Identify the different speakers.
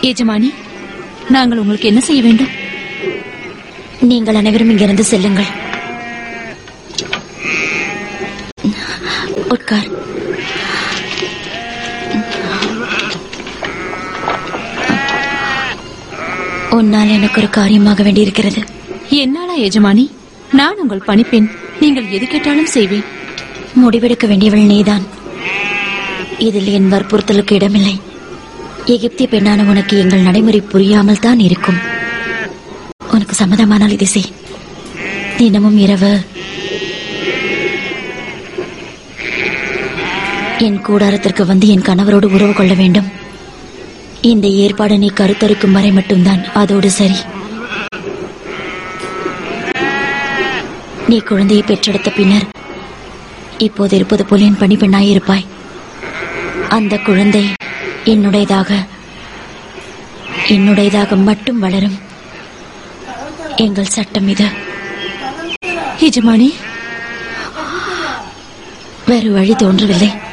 Speaker 1: எஜமானி நாங்கள் உங்களுக்கு என்ன செய்ய வேண்டும்
Speaker 2: நீங்கள் அனைவரும் இங்கிருந்து செல்லுங்கள் உட்கார் உன்னால் எனக்கு ஒரு காரியமாக வேண்டியிருக்கிறது
Speaker 1: என்னாலா எஜமானி நான் உங்கள் பணிப்பெண் நீங்கள் எது கேட்டாலும் செய்வேன்
Speaker 2: முடிவெடுக்க வேண்டியவள் நீதான் இதில் என் வற்புறுத்தலுக்கு இடமில்லை எகிப்திய பெண்ணான உனக்கு எங்கள் நடைமுறை புரியாமல் தான் இருக்கும் உனக்கு சம்மதமானால் இதை செய் தினமும் இரவு என் கூடாரத்திற்கு வந்து என் கணவரோடு உறவு கொள்ள வேண்டும் இந்த ஏற்பாடு நீ கருத்தரிக்கும் வரை மட்டும்தான் அதோடு சரி நீ குழந்தையை பெற்றெடுத்த பின்னர் இப்போது இருப்பது போல் என் பணிப்பெண்ணாய் இருப்பாய் அந்த குழந்தை என்னுடையதாக என்னுடையதாக மட்டும் வளரும் எங்கள் சட்டம் இது
Speaker 1: எஜமானி
Speaker 2: வேறு வழி தோன்றவில்லை